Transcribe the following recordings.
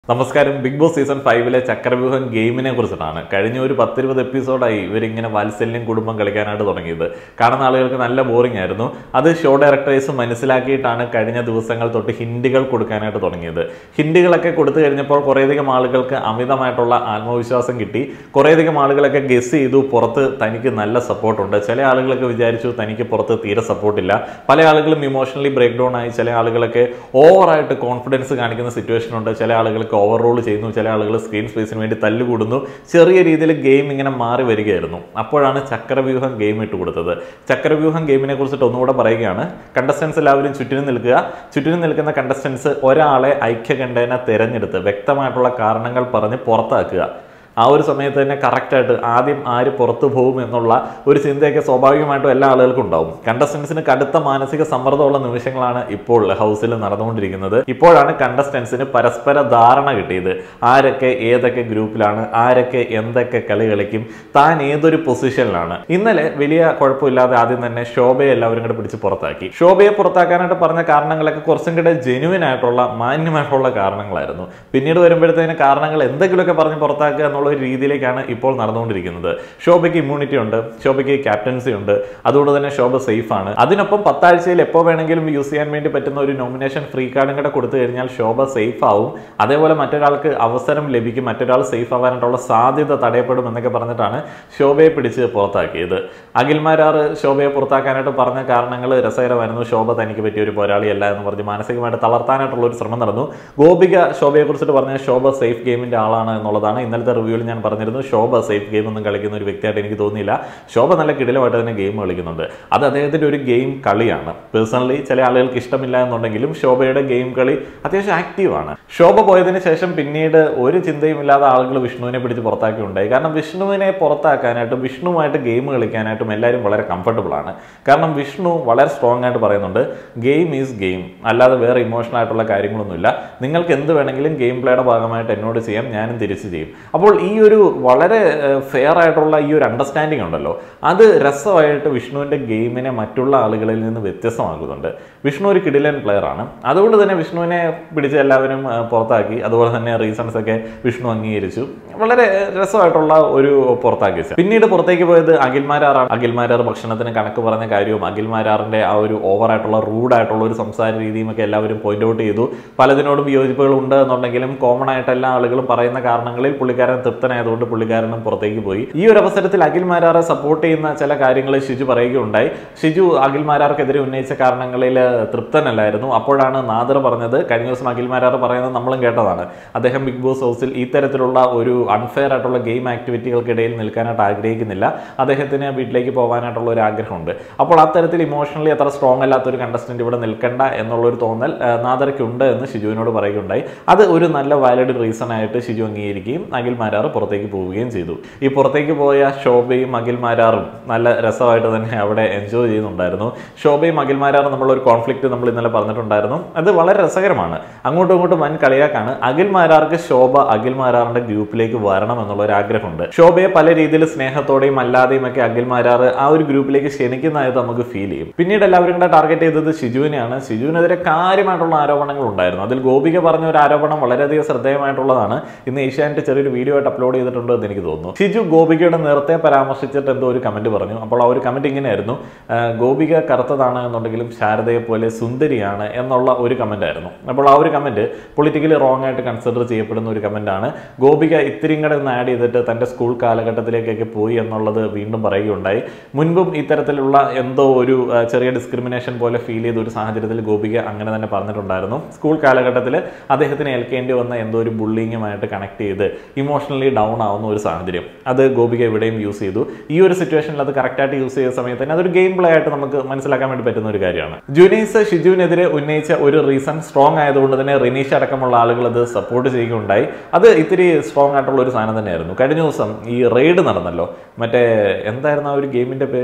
നമസ്കാരം Bigg Boss season ഫൈവിലെ ചക്രവ്യൂഹം ഗെയിമിനെ കുറിച്ചിട്ടാണ് കഴിഞ്ഞ ഒരു പത്തിരുപത് എപ്പിസോഡായി ഇവരിങ്ങനെ വാത്സല്യം കുടുംബം കളിക്കാനായിട്ട് തുടങ്ങിയത് കാണുന്ന ആളുകൾക്ക് നല്ല ബോറിംഗ് ആയിരുന്നു അത് ഷോ ഡയറക്ടേഴ്സ് മനസ്സിലാക്കിയിട്ടാണ് കഴിഞ്ഞ ദിവസങ്ങൾ തൊട്ട് ഹിൻഡുകൾ കൊടുക്കാനായിട്ട് തുടങ്ങിയത് ഹിൻഡുകളൊക്കെ കൊടുത്തു കഴിഞ്ഞപ്പോൾ കുറേയധികം ആളുകൾക്ക് അമിതമായിട്ടുള്ള ആത്മവിശ്വാസം കിട്ടി കുറേയധികം ആളുകളൊക്കെ ഗസ് ചെയ്തു പുറത്ത് തനിക്ക് നല്ല സപ്പോർട്ടുണ്ട് ചില ആളുകളൊക്കെ വിചാരിച്ചു തനിക്ക് പുറത്ത് തീരെ സപ്പോർട്ടില്ല പല ആളുകളും ഇമോഷണലി ബ്രേക്ക് ഡൗൺ ആയി ചില ആളുകളൊക്കെ ഓവറായിട്ട് കോൺഫിഡൻസ് കാണിക്കുന്ന സിറ്റുവേഷൻ ഉണ്ട് ചില ആളുകൾക്ക് ഓവർ റോൾ ചെയ്യുന്നു ചില ആളുകൾ സ്ക്രീൻ സ്പേസിന് വേണ്ടി തല്ലുകൂടുന്നു ചെറിയ രീതിയിൽ ഗെയിം ഇങ്ങനെ മാറി വരികയായിരുന്നു അപ്പോഴാണ് ചക്രവ്യൂഹം ഗെയിം ഇട്ട് കൊടുത്തത് ചക്രവ്യൂഹം ഗെയിമിനെ കുറിച്ചിട്ട് ഒന്നുകൂടെ പറയുകയാണ് കണ്ടസ്റ്റൻസ് എല്ലാവരും ചുറ്റിനും നിൽക്കുക ചുറ്റിനും നിൽക്കുന്ന കണ്ടസ്റ്റൻസ് ഒരാളെ ഐക്യകണ്ഠേന തിരഞ്ഞെടുത്ത് വ്യക്തമായിട്ടുള്ള കാരണങ്ങൾ പറഞ്ഞ് പുറത്താക്കുക ആ ഒരു സമയത്ത് തന്നെ കറക്റ്റായിട്ട് ആദ്യം ആര് പുറത്തു പോകും എന്നുള്ള ഒരു ചിന്തയൊക്കെ സ്വാഭാവികമായിട്ടും എല്ലാ ആളുകൾക്കും ഉണ്ടാവും കണ്ടസ്റ്റൻസിന് കടുത്ത മാനസിക സമ്മർദ്ദമുള്ള നിമിഷങ്ങളാണ് ഇപ്പോൾ ഹൗസിൽ നടന്നുകൊണ്ടിരിക്കുന്നത് ഇപ്പോഴാണ് കണ്ടസ്റ്റൻസിന് പരസ്പര ധാരണ കിട്ടിയത് ആരൊക്കെ ഏതൊക്കെ ഗ്രൂപ്പിലാണ് ആരൊക്കെ എന്തൊക്കെ കളി കളിക്കും താൻ ഏതൊരു പൊസിഷനിലാണ് ഇന്നലെ വലിയ കുഴപ്പമില്ലാതെ ആദ്യം തന്നെ ശോഭയെ എല്ലാവരും കൂടെ പിടിച്ച് പുറത്താക്കി ശോഭയെ പുറത്താക്കാനായിട്ട് പറഞ്ഞ കാരണങ്ങളൊക്കെ കുറച്ചും കൂടെ ജെനുവിൻ ആയിട്ടുള്ള മാന്യമായിട്ടുള്ള കാരണങ്ങളായിരുന്നു പിന്നീട് വരുമ്പോഴത്തേന് കാരണങ്ങൾ എന്തെങ്കിലുമൊക്കെ പറഞ്ഞ് പുറത്താക്കുക എന്നുള്ള ഒരു രീതിയിലേക്കാണ് ഇപ്പോൾ നടന്നുകൊണ്ടിരിക്കുന്നത് ശോഭയ്ക്ക് ഇമ്മ്യൂണിറ്റി ഉണ്ട് ശോഭയ്ക്ക് ക്യാപ്റ്റൻസി ഉണ്ട് അതുകൊണ്ട് തന്നെ ശോഭ സേഫ് ആണ് അതിനൊപ്പം പത്താഴ്ചയിൽ എപ്പോൾ വേണമെങ്കിലും യൂസ് ചെയ്യാൻ വേണ്ടി പറ്റുന്ന ഒരു നോമിനേഷൻ ഫ്രീ കാർഡും കൂടെ കൊടുത്തു കഴിഞ്ഞാൽ ശോഭ സേഫ് ആവും അതേപോലെ മറ്റൊരാൾക്ക് അവസരം ലഭിക്കും മറ്റൊരാൾ സേഫ് ആവാനായിട്ടുള്ള സാധ്യത തടയപ്പെടും എന്നൊക്കെ പറഞ്ഞിട്ടാണ് ശോഭയെ പിടിച്ച് പുറത്താക്കിയത് അഖിൽമാരാറ് ശോഭയെ പുറത്താക്കാനായിട്ട് പറഞ്ഞ കാരണങ്ങൾ രസകരമായിരുന്നു ശോഭ തനിക്ക് പറ്റിയ ഒരു പോരാളിയല്ല എന്ന് പറഞ്ഞ് മാനസികമായിട്ട് തളർത്താനായിട്ടുള്ള ഒരു ശ്രമം നടന്നു ഗോപിക ശോഭയെ കുറിച്ചിട്ട് പറഞ്ഞ ശോഭ സേഫ് ഗെയിമിന്റെ ആളാണ് എന്നുള്ളതാണ് ഇന്നലത്തെ റിവ്യൂവിൽ ഞാൻ പറഞ്ഞിരുന്നു ശോഭ സേഫ് ഗെയിം ഒന്നും കളിക്കുന്ന ഒരു വ്യക്തിയായിട്ട് എനിക്ക് തോന്നിയില്ല ശോഭ നല്ല കിടിലമായിട്ട് തന്നെ ഗെയിം കളിക്കുന്നുണ്ട് അത് അദ്ദേഹത്തിന്റെ ഒരു ഗെയിം കളിയാണ് പേഴ്സണലി ചില ആളുകൾക്ക് ഇഷ്ടമില്ല എന്നുണ്ടെങ്കിലും ശോഭയുടെ ഗെയിം കളി അത്യാവശ്യം ആക്റ്റീവാണ് ശോഭ പോയതിനു ശേഷം പിന്നീട് ഒരു ചിന്തയും ഇല്ലാതെ ആളുകൾ വിഷ്ണുവിനെ പിടിച്ച് പുറത്താക്കി ഉണ്ടായി കാരണം വിഷ്ണുവിനെ പുറത്താക്കാനായിട്ടും വിഷ്ണുവുമായിട്ട് ഗെയിം കളിക്കാനായിട്ടും എല്ലാവരും വളരെ കംഫർട്ടബിൾ ആണ് കാരണം വിഷ്ണു വളരെ സ്ട്രോങ് ആയിട്ട് പറയുന്നുണ്ട് ഗെയിം ഈസ് ഗെയിം അല്ലാതെ വേറെ ഇമോഷണൽ ആയിട്ടുള്ള കാര്യങ്ങളൊന്നുമില്ല നിങ്ങൾക്ക് എന്ത് വേണമെങ്കിലും ഗെയിം പ്ലേയുടെ ഭാഗമായിട്ട് എന്നോട് ചെയ്യാം ഞാനും തിരിച്ച് ചെയ്യും അപ്പോൾ ഈ ഒരു വളരെ ഫെയർ ആയിട്ടുള്ള ഈ ഒരു അണ്ടർസ്റ്റാൻഡിങ് ഉണ്ടല്ലോ അത് രസമായിട്ട് വിഷ്ണുവിൻ്റെ ഗെയിമിനെ മറ്റുള്ള ആളുകളിൽ നിന്ന് വ്യത്യസ്തമാക്കുന്നുണ്ട് വിഷ്ണു ഒരു കിടിലൻ പ്ലെയർ ആണ് അതുകൊണ്ട് തന്നെ വിഷ്ണുവിനെ പിടിച്ച് എല്ലാവരും ആ, പുറത്താക്കി അതുപോലെ തന്നെ റീസൺസ് ഒക്കെ വിഷ്ണു അംഗീകരിച്ചു വളരെ രസമായിട്ടുള്ള ഒരു പുറത്താക്കി പിന്നീട് പുറത്തേക്ക് പോയത് അഖിൽമാരാറാണ് അഖിൽമാരാർ ഭക്ഷണത്തിന് കണക്ക് പറഞ്ഞ കാര്യവും അഖിൽമാരാറിന്റെ ആ ഒരു ഓവറായിട്ടുള്ള റൂഡായിട്ടുള്ള ഒരു സംസാര രീതിയും ഒക്കെ എല്ലാവരും പോയിന്റ് ഔട്ട് ചെയ്തു പലതിനോടും വിയോജിപ്പുകൾ ഉണ്ട് എന്നുണ്ടെങ്കിലും കോമൺ ആയിട്ട് എല്ലാ ആളുകളും പറയുന്ന കാരണങ്ങളിൽ പുള്ളിക്കാരൻ തൃപ്തനായതുകൊണ്ട് പുള്ളിക്കാരനും പുറത്തേക്ക് പോയി ഈ ഒരു അവസരത്തിൽ അഖിൽ മാരാറെ സപ്പോർട്ട് ചെയ്യുന്ന ചില കാര്യങ്ങൾ ഷിജു പറയുകയുണ്ടായി ഷിജു അഖിൽ മാരാർക്കെതിരെ ഉന്നയിച്ച കാരണങ്ങളിൽ തൃപ്തനല്ലായിരുന്നു അപ്പോഴാണ് നാദർ പറഞ്ഞത് കഴിഞ്ഞ ദിവസം അഖിൽ മാരാർ പറയുന്നത് നമ്മളും കേട്ടതാണ് അദ്ദേഹം ബിഗ് ബോസ് ഹൗസിൽ ഇത്തരത്തിലുള്ള ഒരു അൺഫെയർ ആയിട്ടുള്ള ഗെയിം ആക്ടിവിറ്റികൾക്കിടയിൽ നിൽക്കാനായിട്ട് ആഗ്രഹിക്കുന്നില്ല അദ്ദേഹത്തിന് വീട്ടിലേക്ക് പോകാനായിട്ടുള്ള ഒരു ആഗ്രഹമുണ്ട് അപ്പോൾ അത്തരത്തിൽ ഇമോഷണലി അത്ര സ്ട്രോങ് അല്ലാത്ത ഒരു കണ്ടസ്റ്റന്റ് ഇവിടെ നിൽക്കണ്ട എന്നുള്ളൊരു തോന്നൽ ആ, നാദർക്കുണ്ട് എന്ന് ഷിജുവിനോട് പറയുകയുണ്ടായി അത് ഒരു നല്ല വാലിഡ് റീസൺ ആയിട്ട് ഷിജു അംഗീകരിക്കുകയും അഖിൽ മാരാർ പുറത്തേക്ക് പോവുകയും ചെയ്തു ഈ പുറത്തേക്ക് പോയ ശോഭയും അഖിൽ മാരാറും നല്ല രസമായിട്ട് തന്നെ അവിടെ എൻജോയ് ചെയ്യുന്നുണ്ടായിരുന്നു ശോഭയും അഖിൽ മാരാറും നമ്മളൊരു കോൺഫ്ലിക്റ്റ് നമ്മൾ ഇന്നലെ പറഞ്ഞിട്ടുണ്ടായിരുന്നു അത് വളരെ രസകരമാണ് അങ്ങോട്ടും ഇങ്ങോട്ടും വൻ കളിയാക്കാണ് അഖിൽ മാരാർക്ക് ശോഭ അഖിൽ മാരാറിന്റെ ഗ്രൂപ്പിലേക്ക് വരണം എന്നുള്ള ഒരു ആഗ്രഹമുണ്ട് ശോഭയെ പല രീതിയിൽ സ്നേഹത്തോടെയും അല്ലാതെയും ഒക്കെ അഖിൽ മാരാർ ആ ഒരു ഗ്രൂപ്പിലേക്ക് ക്ഷണിക്കുന്നതായിട്ട് നമുക്ക് ഫീൽ ചെയ്യും പിന്നീട് എല്ലാവരും കൂടെ ടാർഗറ്റ് ചെയ്തത് ഷിജുവിനെയാണ് ഷിജുവിനെതിരെ കാര്യമായിട്ടുള്ള ആരോപണങ്ങൾ ഉണ്ടായിരുന്നു അതിൽ ഗോപിക പറഞ്ഞ ഒരു ആരോപണം വളരെയധികം ശ്രദ്ധേയമായിട്ടുള്ളതാണ് ഇന്ന് ഏഷ്യാനെറ്റ് ചെറിയൊരു വീഡിയോ ആയിട്ട് അപ്ലോഡ് ചെയ്തിട്ടുണ്ട് എന്ന് എനിക്ക് തോന്നുന്നു ഷിജു ഗോപികയുടെ നേരത്തെ പരാമർശിച്ചിട്ട് എന്തോ ഒരു കമന്റ് പറഞ്ഞു അപ്പോൾ ആ ഒരു കമന്റ് ഇങ്ങനെയായിരുന്നു ആ, ഗോപിക കറുത്തതാണ് എന്നുണ്ടെങ്കിലും ശാരദയെ പോലെ സുന്ദരിയാണ് എന്നുള്ള ഒരു കമന്റ് ആയിരുന്നു അപ്പോൾ ആ ഒരു കമന്റ് പൊളിറ്റിക്കലി റോങ് ആയിട്ട് കൺസിഡർ ചെയ്യപ്പെടുന്ന ഒരു കമന്റ് ആണ് ഗോപിക ഇത്തിരിയും കൂടെ ഒന്ന് ആഡ് ചെയ്തിട്ട് തന്റെ സ്കൂൾ കാലഘട്ടത്തിലേക്കൊക്കെ പോയി എന്നുള്ളത് വീണ്ടും പറയുകയുണ്ടായി മുൻപും ഇത്തരത്തിലുള്ള എന്തോ ഒരു ആ, ചെറിയ ഡിസ്ക്രിമിനേഷൻ പോലെ ഫീൽ ചെയ്ത ഒരു സാഹചര്യത്തിൽ ഗോപിക അങ്ങനെ തന്നെ പറഞ്ഞിട്ടുണ്ടായിരുന്നു സ്കൂൾ കാലഘട്ടത്തിൽ അദ്ദേഹത്തിന് ഏൽക്കേണ്ടി വന്ന എന്തോ ഒരു ബുള്ളിങ്ങുമായിട്ട് കണക്ട് ചെയ്ത് ഇമോഷണലി ഡൗൺ ആവുന്ന ഒരു സാഹചര്യം അത് ഗോപിക എവിടെയും യൂസ് ചെയ്തു ഈ ഒരു സിറ്റുവേഷനിൽ അത് കറക്റ്റായിട്ട് യൂസ് ചെയ്ത സമയത്ത് തന്നെ അതൊരു ഗെയിം പ്ലേ ആയിട്ട് നമുക്ക് മനസ്സിലാക്കാൻ വേണ്ടി പറ്റുന്ന ഒരു കാര്യമാണ് ജുനീസ് ഷിജുവിനെതിരെ ഉന്നയിച്ച ഒരു റീസൺ സ്ട്രോങ് ആയതുകൊണ്ട് തന്നെ റിനീഷ് അടക്കമുള്ള ആളുകൾ അത് സപ്പോർട്ട് ചെയ്യുകയുണ്ടായി അത് ഇത്തിരി സ്ട്രോങ് ആയിട്ടുള്ള ഒരു സാധനം തന്നെയായിരുന്നു കഴിഞ്ഞ ദിവസം ഈ റെയ്ഡ് നടന്നല്ലോ മറ്റേ എന്തായിരുന്നു ആ ഒരു ഗെയിമിന്റെ പേര്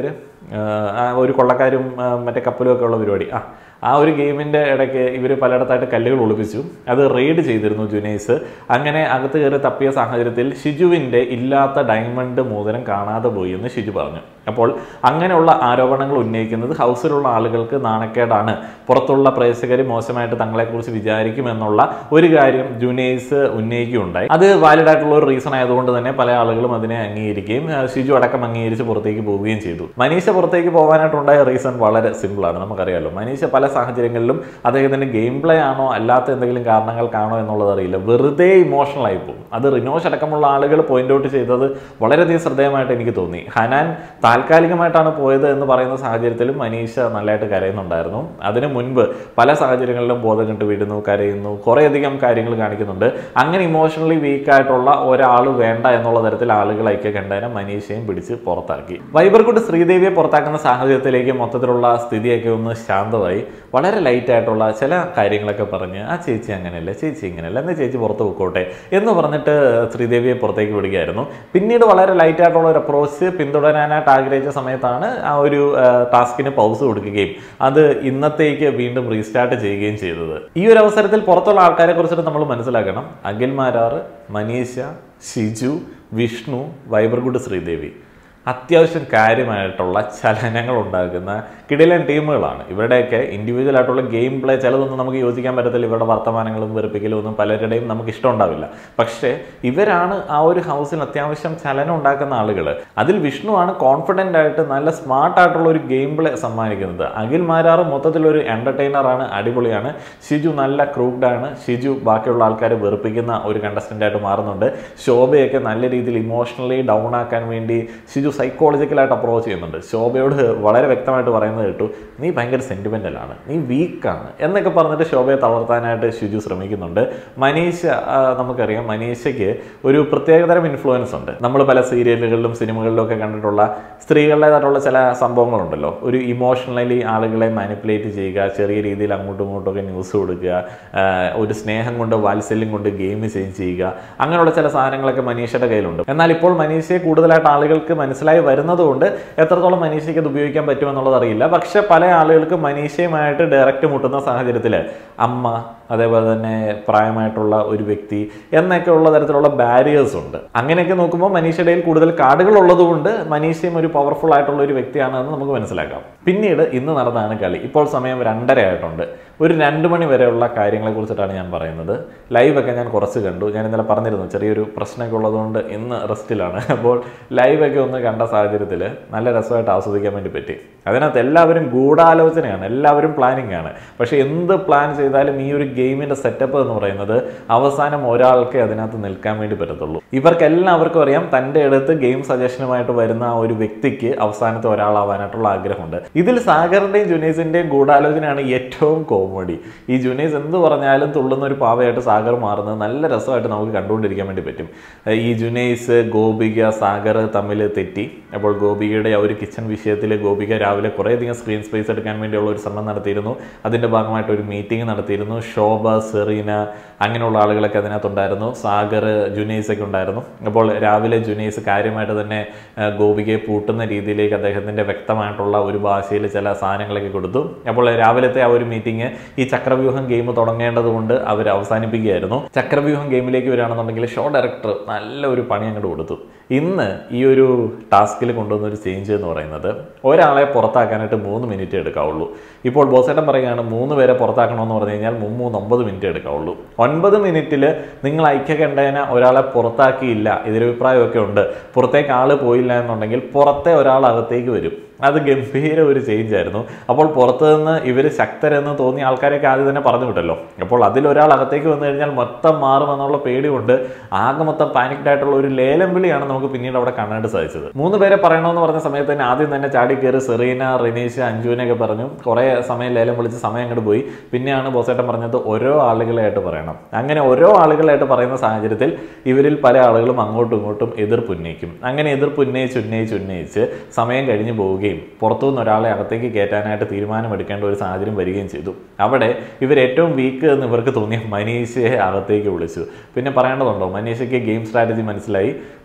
ആ ഒരു കൊള്ളക്കാരും ആ, മറ്റേ കപ്പലും ഒക്കെ ഉള്ള പരിപാടി ആ ആ ഒരു ഗെയിമിൻ്റെ ഇടയ്ക്ക് ഇവർ പലയിടത്തായിട്ട് കല്ലുകൾ ഒളിപ്പിച്ചു അത് റെയ്ഡ് ചെയ്തിരുന്നു ജുനൈസ് അങ്ങനെ അകത്ത് കയറി തപ്പിയ സാഹചര്യത്തിൽ ഷിജുവിൻ്റെ ഇല്ലാത്ത ഡയമണ്ട് മോതിരം കാണാതെ പോയി എന്ന് ഷിജു പറഞ്ഞു അപ്പോൾ അങ്ങനെയുള്ള ആരോപണങ്ങൾ ഉന്നയിക്കുന്നത് ഹൗസിലുള്ള ആളുകൾക്ക് നാണക്കേടാണ് പുറത്തുള്ള പ്രേക്ഷകർ മോശമായിട്ട് തങ്ങളെക്കുറിച്ച് വിചാരിക്കുമെന്നുള്ള ഒരു കാര്യം ജുനൈസ് ഉന്നയിക്കുകയുണ്ടായി അത് വാലിഡ് ആയിട്ടുള്ള ഒരു റീസൺ ആയതുകൊണ്ട് തന്നെ പല ആളുകളും അതിനെ അംഗീകരിക്കുകയും ആ, ഷിജു അടക്കം അംഗീകരിച്ച് പുറത്തേക്ക് പോവുകയും ചെയ്തു മനീഷ പുറത്തേക്ക് പോകാനായിട്ടുണ്ടായ റീസൺ വളരെ സിമ്പിളാണ് നമുക്കറിയാലോ മനീഷ പല സാഹചര്യങ്ങളിലും അദ്ദേഹത്തിന്റെ ഗെയിം പ്ലേ ആണോ അല്ലാത്ത എന്തെങ്കിലും കാരണങ്ങൾക്കാണോ എന്നുള്ളത് അറിയില്ല വെറുതെ ഇമോഷണൽ ആയി പോകും അത് റിനോഷ് അടക്കമുള്ള ആളുകൾ പോയിന്റ് ഔട്ട് ചെയ്തത് വളരെയധികം ശ്രദ്ധേയമായിട്ട് എനിക്ക് തോന്നി ഹനാൻ താൽക്കാലികമായിട്ടാണ് പോയത് എന്ന് പറയുന്ന സാഹചര്യത്തിലും മനീഷ നല്ലതായിട്ട് കരയുന്നുണ്ടായിരുന്നു അതിന് മുൻപ് പല സാഹചര്യങ്ങളിലും ബോധം കെട്ട് വീഴുന്നു കരയുന്നു കുറേയധികം കാര്യങ്ങൾ കാണിക്കുന്നുണ്ട് അങ്ങനെ ഇമോഷണലി വീക്ക് ആയിട്ടുള്ള ഒരാൾ വേണ്ട എന്നുള്ള തരത്തിൽ ആളുകൾ ഐക്യകണ്ഠേന മനീഷയും പിടിച്ച് പുറത്താക്കി വൈബർകുട്ട് ശ്രീദേവിയെ പുറത്താക്കുന്ന സാഹചര്യത്തിലേക്ക് മൊത്തത്തിലുള്ള സ്ഥിതിയൊക്കെ ഒന്ന് ശാന്തമായി വളരെ ലൈറ്റ് ആയിട്ടുള്ള ചില കാര്യങ്ങളൊക്കെ പറഞ്ഞ് ആ ചേച്ചി അങ്ങനെയല്ല ചേച്ചി ഇങ്ങനെയല്ല എന്നാൽ ചേച്ചി പുറത്ത് പൊക്കോട്ടെ എന്ന് പറഞ്ഞിട്ട് ശ്രീദേവിയെ പുറത്തേക്ക് വിടുകയായിരുന്നു പിന്നീട് വളരെ ലൈറ്റ് ആയിട്ടുള്ള ഒരു അപ്രോച്ച് പിന്തുടരാനായിട്ട് ആഗ്രഹിച്ച സമയത്താണ് ആ ഒരു ടാസ്കിന് പൗസ് കൊടുക്കുകയും അത് ഇന്നത്തേക്ക് വീണ്ടും റീസ്റ്റാർട്ട് ചെയ്യുകയും ചെയ്തത് ഈ ഒരു അവസരത്തിൽ പുറത്തുള്ള ആൾക്കാരെ കുറിച്ചിട്ട് നമ്മൾ മനസ്സിലാക്കണം അഖിൽ മാരാറ് മനീഷ ഷിജു വിഷ്ണു വൈബർഗുഡ് ശ്രീദേവി അത്യാവശ്യം കാര്യമായിട്ടുള്ള ചലനങ്ങൾ ഉണ്ടാക്കുന്ന കിടിലൻ ടീമുകളാണ് ഇവരുടെയൊക്കെ ഇൻഡിവിജ്വൽ ആയിട്ടുള്ള ഗെയിം പ്ലേ ചിലതൊന്നും നമുക്ക് യോജിക്കാൻ പറ്റത്തില്ല ഇവരുടെ വർത്തമാനങ്ങളും വെറുപ്പിക്കലും ഒന്നും പലരുടെയും നമുക്ക് ഇഷ്ടമുണ്ടാവില്ല പക്ഷേ ഇവരാണ് ആ ഒരു ഹൗസിൽ അത്യാവശ്യം ചലനം ഉണ്ടാക്കുന്ന ആളുകൾ അതിൽ വിഷ്ണുവാണ് കോൺഫിഡൻ്റ് ആയിട്ട് നല്ല സ്മാർട്ട് ആയിട്ടുള്ള ഒരു ഗെയിം പ്ലേ സമ്മാനിക്കുന്നത് അഖിൽ മാരാറ് മൊത്തത്തിലൊരു എൻ്റർടൈനറാണ് അടിപൊളിയാണ് ഷിജു നല്ല ക്രൂക്ഡ് ആണ് ഷിജു ബാക്കിയുള്ള ആൾക്കാരെ വെറുപ്പിക്കുന്ന ഒരു കണ്ടസ്റ്റൻ്റ് ആയിട്ട് മാറുന്നുണ്ട് ശോഭയൊക്കെ നല്ല രീതിയിൽ ഇമോഷണലി ഡൗൺ ആക്കാൻ വേണ്ടി ഷിജു സൈക്കോളജിക്കലായിട്ട് അപ്രോച്ച് ചെയ്യുന്നുണ്ട് ശോഭയോട് വളരെ വ്യക്തമായിട്ട് പറയുന്നത് കേട്ടു നീ ഭയങ്കര സെൻറ്റിമെൻ്റലാണ് നീ വീക്കാണ് എന്നൊക്കെ പറഞ്ഞിട്ട് ശോഭയെ തളർത്താനായിട്ട് ഷിജു ശ്രമിക്കുന്നുണ്ട് മനീഷ ആ, നമുക്കറിയാം മനീഷയ്ക്ക് ഒരു പ്രത്യേകതരം ഇൻഫ്ലുവൻസ് ഉണ്ട് നമ്മൾ പല സീരിയലുകളിലും സിനിമകളിലും ഒക്കെ കണ്ടിട്ടുള്ള സ്ത്രീകളുടേതായിട്ടുള്ള ചില സംഭവങ്ങളുണ്ടല്ലോ ഒരു ഇമോഷണലി ആളുകളെ മാനിപ്പുലേറ്റ് ചെയ്യുക ചെറിയ രീതിയിൽ അങ്ങോട്ടും ഇങ്ങോട്ടും ഒക്കെ ന്യൂസ് കൊടുക്കുക ആ, ഒരു സ്നേഹം കൊണ്ട് വാത്സല്യം കൊണ്ട് ഗെയിം ചേഞ്ച് ചെയ്യുക അങ്ങനെയുള്ള ചില സാധനങ്ങളൊക്കെ മനീഷയുടെ കയ്യിലുണ്ട് എന്നാൽ ഇപ്പോൾ മനീഷയെ കൂടുതലായിട്ട് ആളുകൾക്ക് മനസ്സിലായി വരുന്നതുകൊണ്ട് എത്രത്തോളം മനീഷയ്ക്ക് അത് ഉപയോഗിക്കാൻ പറ്റുമെന്നുള്ളത് അറിയില്ല പക്ഷെ പല ആളുകൾക്ക് മനീഷയുമായിട്ട് ഡയറക്റ്റ് മുട്ടുന്ന സാഹചര്യത്തിൽ അമ്മ അതേപോലെ തന്നെ പ്രായമായിട്ടുള്ള ഒരു വ്യക്തി എന്നൊക്കെ ഉള്ള തരത്തിലുള്ള ബാരിയേഴ്സ് ഉണ്ട് അങ്ങനെയൊക്കെ നോക്കുമ്പോൾ മനീഷയുടെ കയ്യിൽ കൂടുതൽ കാർഡുകൾ ഉള്ളതുകൊണ്ട് മനീഷയും ഒരു പവർഫുൾ ആയിട്ടുള്ള ഒരു വ്യക്തിയാണെന്ന് നമുക്ക് മനസ്സിലാക്കാം പിന്നീട് ഇന്ന് നടന്നതാണ് കളി ഇപ്പോൾ സമയം രണ്ടര ആയിട്ടുണ്ട് ഒരു രണ്ട് മണി വരെയുള്ള കാര്യങ്ങളെ കുറിച്ചിട്ടാണ് ഞാൻ പറയുന്നത് ലൈവൊക്കെ ഞാൻ കുറച്ച് കണ്ടു ഞാൻ ഇന്നലെ പറഞ്ഞിരുന്നു ചെറിയൊരു പ്രശ്നമൊക്കെ ഉള്ളതുകൊണ്ട് ഇന്ന് റെസ്റ്റിലാണ് അപ്പോൾ ലൈവൊക്കെ ഒന്ന് കണ്ട സാഹചര്യത്തിൽ നല്ല രസമായിട്ട് ആസ്വദിക്കാൻ വേണ്ടി പറ്റി അതിനകത്ത് എല്ലാവരും ഗൂഢാലോചനയാണ് എല്ലാവരും പ്ലാനിങ് ആണ് പക്ഷേ എന്ത് പ്ലാൻ ചെയ്താലും ഈ ഒരു ഗെയിമിന്റെ സെറ്റപ്പ് എന്ന് പറയുന്നത് അവസാനം ഒരാൾക്ക് അതിനകത്ത് നിൽക്കാൻ വേണ്ടി പറ്റത്തുള്ളൂ ഇവർക്ക് എല്ലാവർക്കും അറിയാം തൻ്റെ അടുത്ത് ഗെയിം സജഷനുമായിട്ട് വരുന്ന ആ ഒരു വ്യക്തിക്ക് അവസാനത്തെ ഒരാളാവാനായിട്ടുള്ള ആഗ്രഹമുണ്ട് ഇതിൽ സാഗറിന്റെയും ജുനൈസിന്റെയും ഗൂഢാലോചനയാണ് ഏറ്റവും കോമഡി ഈ ജുനൈസ് എന്ത് പറഞ്ഞാലും തുള്ളുന്ന ഒരു പാവയായിട്ട് സാഗർ മാറുന്നത് നല്ല രസമായിട്ട് നമുക്ക് കണ്ടുകൊണ്ടിരിക്കാൻ വേണ്ടി പറ്റും ഏഹ് ഈ ജുനൈസ് ഗോപിക സാഗർ തമ്മിൽ തെറ്റി അപ്പോൾ ഗോപികയുടെ ആ ഒരു കിച്ചൺ വിഷയത്തിൽ ഗോപിക രാവിലെ കുറേയധികം സ്ക്രീൻ സ്പേസ് എടുക്കാൻ വേണ്ടിയുള്ള ഒരു ശ്രമം നടത്തിയിരുന്നു അതിൻ്റെ ഭാഗമായിട്ട് ഒരു മീറ്റിംഗ് നടത്തിയിരുന്നു ശോഭ സെറീന അങ്ങനെയുള്ള ആളുകളൊക്കെ അതിനകത്തുണ്ടായിരുന്നു സാഗർ ജുനൈസ് ഒക്കെ ഉണ്ടായിരുന്നു അപ്പോൾ രാവിലെ ജുനൈസ് കാര്യമായിട്ട് തന്നെ ആ, ഗോപികയെ പൂട്ടുന്ന രീതിയിലേക്ക് അദ്ദേഹത്തിൻ്റെ വ്യക്തമായിട്ടുള്ള ഒരു ഭാഷയിൽ ചില സാധനങ്ങളൊക്കെ കൊടുത്തു അപ്പോൾ രാവിലത്തെ ആ ഒരു മീറ്റിംഗ് ഈ ചക്രവ്യൂഹം ഗെയിം തുടങ്ങേണ്ടതുകൊണ്ട് അവർ അവസാനിപ്പിക്കുകയായിരുന്നു ചക്രവ്യൂഹം ഗെയിമിലേക്ക് വരികയാണെന്നുണ്ടെങ്കിൽ ഷോ ഡയറക്ടർ നല്ല ഒരു പണി അങ്ങോട്ട് കൊടുത്തു ഇന്ന് ഈ ഒരു ടാസ്കിൽ കൊണ്ടുവന്ന ഒരു ചേഞ്ച് എന്ന് പറയുന്നത് ഒരാളെ പുറത്താക്കാനായിട്ട് മൂന്ന് മിനിറ്റ് എടുക്കാവുള്ളൂ ഇപ്പോൾ ബോസേട്ടൻ പറയുകയാണ് മൂന്ന് പേരെ പുറത്താക്കണമെന്ന് പറഞ്ഞു കഴിഞ്ഞാൽ മുമ്മൂന്ന് ഒമ്പത് മിനിറ്റ് എടുക്കാവുള്ളൂ ഒൻപത് മിനിറ്റിൽ നിങ്ങൾ ഐക്യകണ്ഠേന ഒരാളെ പുറത്താക്കിയില്ല എതിരഭിപ്രായമൊക്കെ ഉണ്ട് പുറത്തേക്ക് ആൾ പോയില്ല എന്നുണ്ടെങ്കിൽ പുറത്തെ ഒരാൾ അകത്തേക്ക് വരും അത് ഗംഭീര ഒരു ചേഞ്ച് ആയിരുന്നു അപ്പോൾ പുറത്തു നിന്ന് ഇവർ ശക്തരെന്ന് തോന്നിയ ആൾക്കാരെയൊക്കെ ആദ്യം തന്നെ പറഞ്ഞു വിട്ടല്ലോ അപ്പോൾ അതിലൊരാൾ അകത്തേക്ക് വന്നു കഴിഞ്ഞാൽ മൊത്തം മാറുമെന്നുള്ള പേടി കൊണ്ട് ആകെ മൊത്തം പാനിക്ഡ് ആയിട്ടുള്ള ഒരു ലേലം വിളിയാണ് നമുക്ക് പിന്നീട് അവിടെ കാണാനായിട്ട് സാധിച്ചത് മൂന്ന് പേരെ പറയണമെന്ന് പറഞ്ഞ സമയത്ത് തന്നെ ആദ്യം തന്നെ ചാടി കയറി സെറീന റിനീഷ് അഞ്ജുവിനെയൊക്കെ പറഞ്ഞു കുറേ സമയം ലേലം വിളിച്ച് സമയം അങ്ങോട്ട് പോയി പിന്നെയാണ് ബോസേട്ടൻ പറഞ്ഞത് ഓരോ ആളുകളായിട്ട് പറയണം അങ്ങനെ ഓരോ ആളുകളായിട്ട് പറയുന്ന സാഹചര്യത്തിൽ ഇവരിൽ പല ആളുകളും അങ്ങോട്ടും ഇങ്ങോട്ടും എതിർപ്പ് ഉന്നയിക്കും അങ്ങനെ എതിർപ്പ് ഉന്നയിച്ച് ഉന്നയിച്ച് ഉന്നയിച്ച് സമയം കഴിഞ്ഞു പോവുകയും പുറത്തുനിന്ന് ഒരാളെ അകത്തേക്ക് കയറ്റാനായിട്ട് തീരുമാനമെടുക്കേണ്ട ഒരു സാഹചര്യം വരികയും ചെയ്തു അവിടെ ഇവർ ഏറ്റവും വീക്ക് എന്ന് ഇവർക്ക് തോന്നിയ മനീഷയെ അകത്തേക്ക് വിളിച്ചു പിന്നെ പറയേണ്ടതുണ്ടോ മനീഷയ്ക്ക് ഗെയിം സ്ട്രാറ്റജി മനസ്സിലായി മനീഷ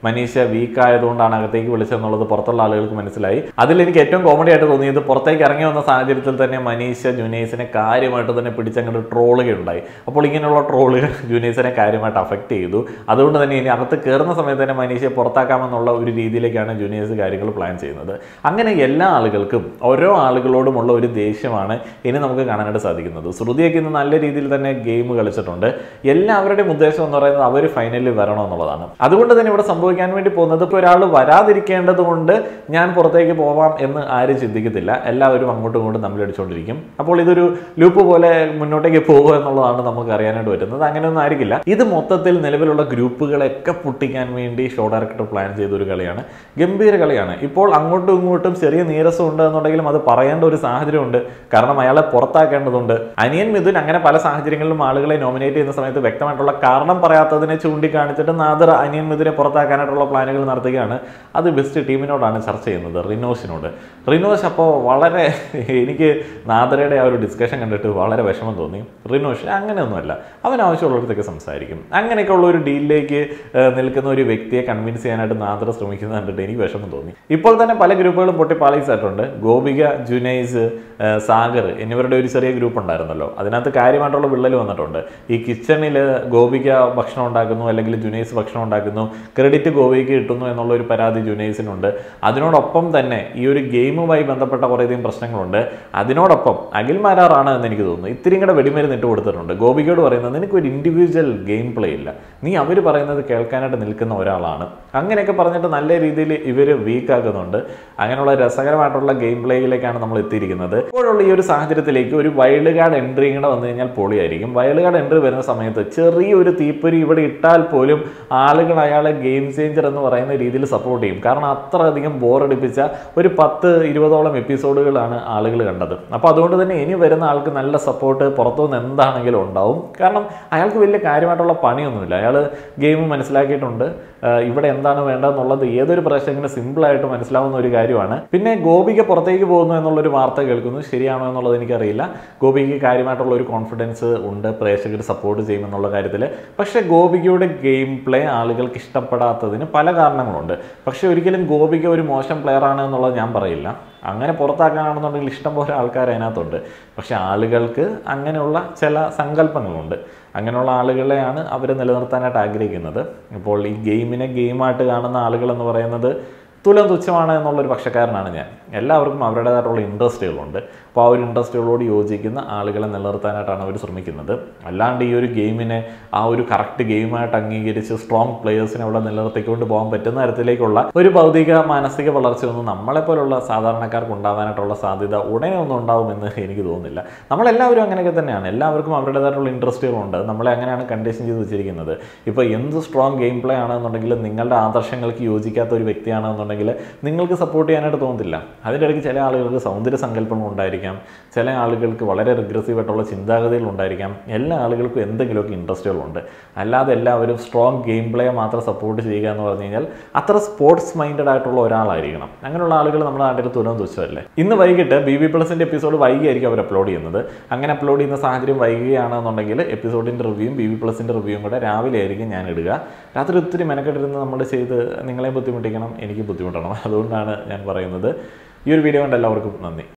വീക്ക് ആയതുകൊണ്ടാണ് അകത്തേക്ക് വിളിച്ചതെന്നുള്ളത് പുറത്തുള്ള ആളുകൾക്ക് മനസ്സിലായി അതിൽ എനിക്ക് ഏറ്റവും കോമഡി ആയിട്ട് തോന്നിയത് പുറത്തേക്ക് ഇറങ്ങി വന്ന സാഹചര്യത്തിൽ തന്നെ മനീഷ ജുനൈസിനെ കാര്യമായിട്ട് തന്നെ പിടിച്ചങ്ങോട്ട് ട്രോളുകയുണ്ടായി അപ്പോൾ ഇങ്ങനെയുള്ള ട്രോളുകൾ ജുനൈസിനെ കാര്യമായിട്ട് അഫക്റ്റ് ചെയ്തു അതുകൊണ്ട് തന്നെ ഇനി അകത്ത് കയറുന്ന സമയത്ത് തന്നെ മനീഷയെ പുറത്താക്കാമെന്നുള്ള ഒരു രീതിയിലേക്കാണ് ജൂനിയേഴ്സ് കാര്യങ്ങൾ പ്ലാൻ ചെയ്യുന്നത് അങ്ങനെ എല്ലാ ആളുകൾക്കും ഓരോ ആളുകളോടുമുള്ള ഒരു ദേഷ്യമാണ് ഇനി നമുക്ക് കാണാനായിട്ട് സാധിക്കുന്നത് ശ്രുതിയൊക്കെ ഇന്ന് നല്ല രീതിയിൽ തന്നെ ഗെയിം കളിച്ചിട്ടുണ്ട് എല്ലാവരുടെയും ഉദ്ദേശം എന്ന് പറയുന്നത് അവർ ഫൈനലിൽ വരണം എന്നുള്ളതാണ് അതുകൊണ്ട് തന്നെ ഇവിടെ സംഭവിക്കാൻ വേണ്ടി പോകുന്നത് ഇപ്പോൾ ഒരാൾ വരാതിരിക്കേണ്ടത് കൊണ്ട് ഞാൻ പുറത്തേക്ക് പോവാം എന്ന് ആരും ചിന്തിക്കത്തില്ല എല്ലാവരും അങ്ങോട്ടും ഇങ്ങോട്ടും തമ്മിലടിച്ചുകൊണ്ടിരിക്കും അപ്പോൾ ഇതൊരു ലൂപ്പ് പോലെ മുന്നോട്ടേക്ക് പോകുക എന്നുള്ളതാണ് നമുക്ക് അറിയാനായിട്ട് പറ്റുന്നത് അങ്ങനെയൊന്നും ആയിരിക്കില്ല ഇത് മൊത്തത്തിൽ നിലവിലുള്ള ഗ്രൂപ്പുകളെയൊക്കെ പൊട്ടിക്കാൻ വേണ്ടി ഷോ ഡയറക്ടർ പ്ലാൻ ചെയ്ത ഒരു കളിയാണ് ഗംഭീര കളിയാണ് ഇപ്പോൾ അങ്ങോട്ടും ഇങ്ങോട്ടും ചെറിയ നീരസം ഉണ്ട് എന്നുണ്ടെങ്കിലും അത് പറയേണ്ട ഒരു സാഹചര്യമുണ്ട് കാരണം അയാളെ പുറത്താക്കേണ്ടതുണ്ട് അനിയൻ മിഥുൻ അങ്ങനെ പല സാഹചര്യങ്ങളിലും ആളുകളെ നോമിനേറ്റ് ചെയ്യുന്ന സമയത്ത് വ്യക്തമായിട്ടുള്ള കാരണം പറയാത്തതിനെ ചൂണ്ടിക്കാണിച്ചിട്ട് നാദർ അനിയൻ മിഥുനെ പുറത്താക്കാനായിട്ടുള്ള പ്ലാനുകൾ നടത്തുകയാണ് അത് ബെസ്റ്റ് ടീമിനോടാണ് ചർച്ച ചെയ്യുന്നത് റിനോഷിനോട് റിനോഷ് അപ്പോൾ വളരെ എനിക്ക് നാദരയുടെ ആ ഒരു ഡിസ്കഷൻ കണ്ടിട്ട് വളരെ വിഷമം തോന്നി റിനോഷ് അങ്ങനെയൊന്നുമല്ല അവൻ ആവശ്യമുള്ളിടത്തൊക്കെ സംസാരിക്കും അങ്ങനെയൊക്കെ ഉള്ള ഒരു ഡീലിലേക്ക് നിൽക്കുന്ന ഒരു വ്യക്തിയെ കൺവിൻസ് ചെയ്യാനായിട്ട് നാദർ ശ്രമിക്കുന്നത് കണ്ടിട്ട് എനിക്ക് വിഷമം തോന്നി ഇപ്പോൾ തന്നെ പല ഗ്രൂപ്പുകളും പൊട്ടി പാളീസായിട്ടുണ്ട് ഗോപിക ജുനൈസ് ആ, സാഗർ എന്നിവരുടെ ഒരു ചെറിയ ഗ്രൂപ്പ് ഉണ്ടായിരുന്നല്ലോ അതിനകത്ത് കാര്യമായിട്ടുള്ള വിള്ളൽ വന്നിട്ടുണ്ട് ഈ കിച്ചണിൽ ഗോപിക ഭക്ഷണം ഉണ്ടാക്കുന്നു അല്ലെങ്കിൽ ജുനൈസ് ഭക്ഷണം ഉണ്ടാക്കുന്നു ക്രെഡിറ്റ് ഗോപിക്ക് കിട്ടുന്നു എന്നുള്ള ഒരു പരാതി ജുനൈസിനുണ്ട് അതിനോടൊപ്പം തന്നെ ഈ ഒരു ഗെയിമുമായി ബന്ധപ്പെട്ട കുറേയധികം പ്രശ്നങ്ങളുണ്ട് അതിനോടൊപ്പം അഖിൽ മാരാറാണ് എന്ന് എനിക്ക് തോന്നുന്നു ഇത്തിരിയും കൂടെ വെടിമരുന്ന് ഇട്ട് കൊടുത്തിട്ടുണ്ട് ഗോപികയോട് പറയുന്നത് നിനക്ക് ഒരു ഇൻഡിവിജ്വൽ ഗെയിം പ്ലേ ഇല്ല നീ അവർ പറയുന്നത് കേൾക്കാനായിട്ട് നിൽക്കുന്ന ഒരാളാണ് അങ്ങനെയൊക്കെ പറഞ്ഞിട്ട് നല്ല രീതിയിൽ ഇവർ വീക്ക് ആക്കുന്നുണ്ട് അങ്ങനെയുള്ള രസകരമായിട്ടുള്ള ഗെയിം പ്ലേയിലേക്കാണ് നമ്മൾ എത്തിയിരിക്കുന്നത് ഇപ്പോഴുള്ള ഈ ഒരു സാഹചര്യത്തിലേക്ക് ഒരു വൈൽഡ് കാർഡ് എൻട്രി കൂടെ വന്നു കഴിഞ്ഞാൽ പൊളിയായിരിക്കും വൈൽഡ് കാർഡ് എൻട്രി വരുന്ന സമയത്ത് ചെറിയൊരു തീപ്പൊരി ഇവിടെ ഇട്ടാൽ പോലും ആളുകൾ അയാളെ ഗെയിം ചേഞ്ചർ എന്ന് പറയുന്ന രീതിയിൽ സപ്പോർട്ട് ചെയ്യും കാരണം അത്രയധികം ബോറടിപ്പിച്ച ഒരു പത്ത് ഇരുപതോളം എപ്പിസോഡുകളാണ് ആളുകൾ കണ്ടത് അപ്പോൾ അതുകൊണ്ട് തന്നെ ഇനി വരുന്ന ആൾക്ക് നല്ല സപ്പോർട്ട് പുറത്തുനിന്ന് എന്താണെങ്കിലും ഉണ്ടാവും കാരണം അയാൾക്ക് വലിയ കാര്യമായിട്ടുള്ള പണിയൊന്നുമില്ല അയാൾ ഗെയിം മനസ്സിലാക്കിയിട്ടുണ്ട് ആഹ് ഇവിടെ എന്താണ് വേണ്ടതെന്നുള്ളത് ഏതൊരു പ്രേക്ഷകന് സിമ്പിളായിട്ട് മനസ്സിലാവുന്ന ഒരു കാര്യമാണ് പിന്നെ ഗോപിക പുറത്തേക്ക് പോകുന്നു എന്നുള്ളൊരു വാർത്ത കേൾക്കുന്നു ശരിയാണോ എന്നുള്ളത് എനിക്കറിയില്ല ഗോപിക്ക് കാര്യമായിട്ടുള്ള ഒരു കോൺഫിഡൻസ് ഉണ്ട് പ്രേക്ഷകർ സപ്പോർട്ട് ചെയ്യുമെന്നുള്ള കാര്യത്തിൽ പക്ഷേ ഗോപികയുടെ ഗെയിം പ്ലേ ആളുകൾക്ക് ഇഷ്ടപ്പെടാത്തതിന് പല കാരണങ്ങളുണ്ട് പക്ഷേ ഒരിക്കലും ഗോപിക ഒരു മോശം പ്ലെയർ ആണ് എന്നുള്ളത് ഞാൻ പറയില്ല അങ്ങനെ പുറത്താക്കാനാണെന്നുണ്ടെങ്കിൽ ഇഷ്ടം പോലെ ആൾക്കാർ അതിനകത്തുണ്ട് പക്ഷെ ആളുകൾക്ക് അങ്ങനെയുള്ള ചില സങ്കല്പങ്ങളുണ്ട് അങ്ങനെയുള്ള ആളുകളെയാണ് അവർ നിലനിർത്താനായിട്ട് ആഗ്രഹിക്കുന്നത് ഇപ്പോൾ ഈ ഗെയിമിനെ ഗെയിമായിട്ട് കാണുന്ന ആളുകൾ എന്ന് പറയുന്നത് തുലം തുച്ഛമാണ് എന്നുള്ളൊരു പക്ഷക്കാരനാണ് ഞാൻ എല്ലാവർക്കും അവരുടേതായിട്ടുള്ള ഇൻട്രസ്റ്റുകളുണ്ട് അപ്പോൾ ആ ഒരു ഇൻട്രസ്റ്റുകളോട് യോജിക്കുന്ന ആളുകളെ നിലനിർത്താനായിട്ടാണ് അവർ ശ്രമിക്കുന്നത് അല്ലാണ്ട് ഈ ഒരു ഗെയിമിനെ ആ ഒരു കറക്റ്റ് ഗെയിമായിട്ട് അംഗീകരിച്ച് സ്ട്രോങ് പ്ലേയേഴ്സിനെ അവിടെ നിലനിർത്തിക്കൊണ്ട് പോകാൻ പറ്റുന്ന തരത്തിലേക്കുള്ള ഒരു ഭൗതിക മാനസിക വളർച്ചയൊന്നും നമ്മളെപ്പോലുള്ള സാധാരണക്കാർക്ക് ഉണ്ടാവാനായിട്ടുള്ള സാധ്യത ഉടനെ ഒന്നും ഉണ്ടാവുമെന്ന് എനിക്ക് തോന്നുന്നില്ല നമ്മളെല്ലാവരും അങ്ങനെയൊക്കെ തന്നെയാണ് എല്ലാവർക്കും അവരുടേതായിട്ടുള്ള ഇൻട്രസ്റ്റുകളുണ്ട് നമ്മളെ അങ്ങനെയാണ് കണ്ടീഷൻ ചെയ്ത് വെച്ചിരിക്കുന്നത് ഇപ്പോൾ എന്ത് സ്ട്രോങ് ഗെയിം പ്ലേ ആണെന്നുണ്ടെങ്കിൽ നിങ്ങളുടെ ആദർശങ്ങൾക്ക് യോജിക്കാത്ത ഒരു വ്യക്തിയാണെന്നുണ്ടെങ്കിൽ നിങ്ങൾക്ക് സപ്പോർട്ട് ചെയ്യാനായിട്ട് തോന്നത്തില്ല അതിൻ്റെ ഇടയ്ക്ക് ചില ആളുകൾക്ക് സൗന്ദര്യ സങ്കല്പങ്ങൾ ഉണ്ടായിരിക്കാം ചില ആളുകൾക്ക് വളരെ റിഗ്രസീവ് ആയിട്ടുള്ള ചിന്താഗതികൾ ഉണ്ടായിരിക്കാം എല്ലാ ആളുകൾക്കും എന്തെങ്കിലുമൊക്കെ ഇൻട്രസ്റ്റുകളുണ്ട് അല്ലാതെ എല്ലാവരും സ്ട്രോങ് ഗെയിം പ്ലേ മാത്രം സപ്പോർട്ട് ചെയ്യുക എന്ന് പറഞ്ഞു കഴിഞ്ഞാൽ അത്ര സ്പോർട്സ് മൈൻഡഡ് ആയിട്ടുള്ള ഒരാളായിരിക്കണം അങ്ങനെയുള്ള ആളുകൾ നമ്മുടെ നാട്ടിൽ തുലം തുച്ഛമല്ലേ ഇന്ന് വൈകിട്ട് ബി ബി പ്ലസിൻ്റെ എപ്പിസോഡ് വൈകിയായിരിക്കും അവർ അപ്ലോഡ് ചെയ്യുന്നത് അങ്ങനെ അപ്ലോഡ് ചെയ്യുന്ന സാഹചര്യം വൈകുകയാണെന്നുണ്ടെങ്കിൽ എപ്പിസോഡിൻ്റെ റിവ്യൂവും ബി ബി പ്ലസിൻ്റെ റിവ്യൂവും കൂടെ രാവിലെ ആയിരിക്കും ഞാൻ ഇടുക രാത്രി ഒത്തിരി മെനക്കെട്ടിരുന്ന് നമ്മൾ ചെയ്ത് നിങ്ങളെ ബുദ്ധിമുട്ടിക്കണം എനിക്ക് ബുദ്ധിമുട്ടണം അതുകൊണ്ടാണ് ഞാൻ പറയുന്നത് ഈ ഒരു വീഡിയോ കൊണ്ട് എല്ലാവർക്കും നന്ദി